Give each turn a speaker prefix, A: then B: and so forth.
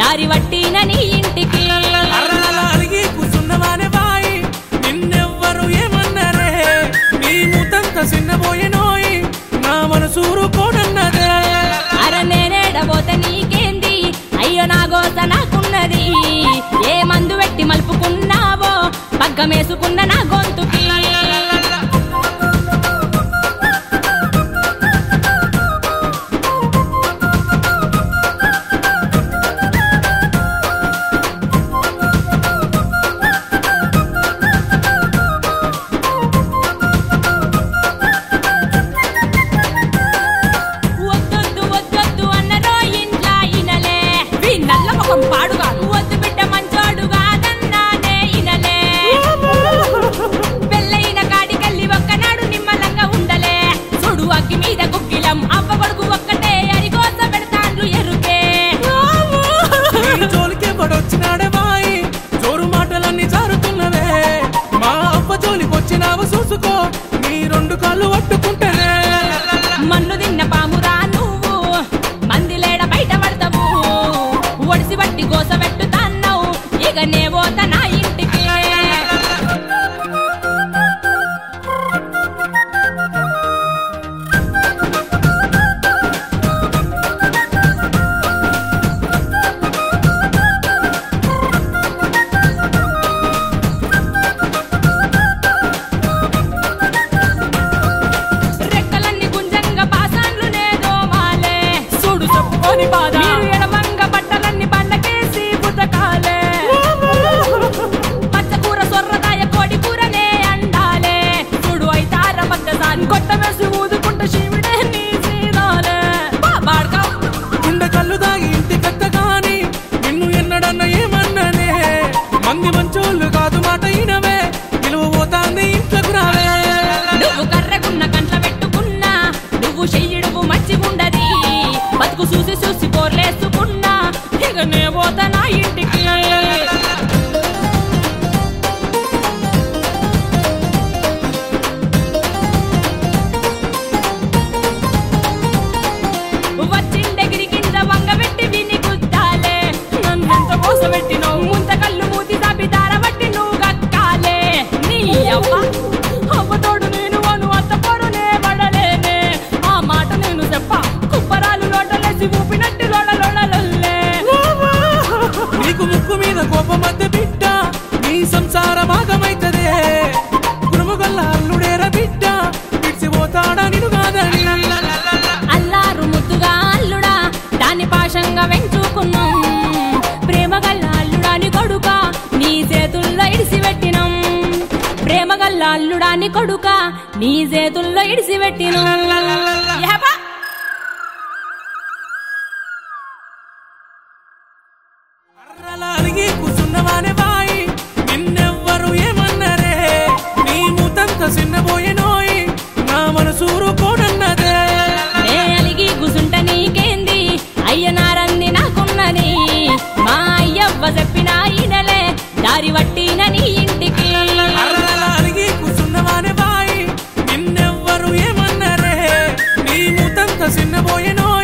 A: దారి వట్టిన నీ ఇంటికి
B: అర్రల అలిగి కూసున్నవానే బాయి నిన్నెవ్వరు ఏమన్నారే నీ మూతంత చిన్నబోయెనోయి నా మనసూరు కోడన్నదే
A: అర నేనేడబోత నీకేంది అయ్యో నా గోత నాకున్నది ఏ మందు పెట్టి మలుపుకున్నావో పగ్గమేసుకున్న నా గొంతుకి వద్దొద్దు వద్దొద్దు అన్నరో ఇంట్లా ఇనలే వీ నల్ల ముఖం పాడుగా వద్దు బిడ్డ మంచోడు కాదన్నానే ఇనలే పెళ్ళైన కాడికెళ్ళి ఒక్కనాడు నిమ్మలంగా ఉండలే చూడు అగ్గి మీద గుగ్గిలం అవ్వ కొడుకు ఒక్కటే అరిగోస పెడతాండ్లు ఎరుకే
B: నీ జోలికే పడొచ్చినాడే బాయి జోరు మాటలన్నీ జారుతున్నవే మా అవ్వ జోలికొచ్చినావు చూసుకో నీ రెండు కాళ్ళు పట్టుకుంటేనే
A: మన్ను తిన్న పామురా నువ్వు మందిలేడ బయట పడతావు ఒడిసి బట్టి గోస పెట్టుతాన్నావు ఇక నే పోత నా ఇంటికి రెక్కలన్నీ గుంజంగా పాసాన్లు నేదోమాలే చూడు చెప్పుకొని బాధ మీరు ఎడమంగ బట్టలన్నీ బండకేసి బుతకాలే పచ్చకూర సొర్రదాయ కోడి కూరనే అండాలే చూడు అయితార పచ్చసారి కొట్ట వేసి ఊదుకుంట శివుడే నీ సీదాలే బాబాడ్కా
B: గుండె కళ్ళు దాగి ఇంటి కత్త కాని నిన్ను ఎన్నడన్న ఏమన్ననే మంది మంచోళ్ళు కాదు మాట ఇనవే నిలువ పోతాంది ఇంట్లోకి రావే
A: నువ్వు కర్రగున్న కంట్ల పెట్టుకున్నా నువ్వు చెయ్యడువు మంచిగుండది బతుకు చూసి చూసి పోర్లేసుకున్నా ఇక నే పోతా నా ఇంటికి వచ్చిండెగిరి కింద వంగ పెట్టి విని గుద్దాలే నన్నెంత మోస పెట్టినవు ముంత కళ్ళు మూతి సాపి దార బట్టి నువ్వు గక్కాలే నీ అవ్వ అవ్వతోడు నేను అను అత్త పొరునే పడలేనే ఆ మాట నేను చెప్ప కుప్పరాలు లోటలేసి ఊపినట్టు లోడ లోడలొల్లే
B: నీకు ముక్కు మీద కోపం మధ్య బిడ్డ నీ సంసార భాగమైతదే గురుముగల్ల అల్లుడేర బిడ్డ విడిచిపోతాడా నిన్ను కాదని
A: అల్లారు ముద్దుగా అల్లుడా దాని పాశంగా వెంచుకున్నాం ప్రేమగల్ల అల్లుడాని కొడుక నీ చేతుల్లో ఇడిసిపెట్టినం ప్రేమగల్ల అల్లుడాని కొడుక నీ చేతుల్లో ఇడిసిపెట్టినం యహపా!
B: అర్రల అలిగి కూసున్నవానే బాయి నిన్నెవ్వరు ఏమన్నారే నీ మూతంత చిన్నబోయెనోయి నా మనసూరు కోడన్నదే
A: నే అలిగి గుసుంట నీకేంది అయ్యనారంది నాకున్నది మా అయ్యవ్వ చెప్పిన ఈనలే దారి వట్టిన నీ ఇంటికి
B: అర్రల అలిగి కూసున్నవానే బాయి నిన్నెవ్వరు ఏమన్నారే నీ మూతంత చిన్నబోయెనోయి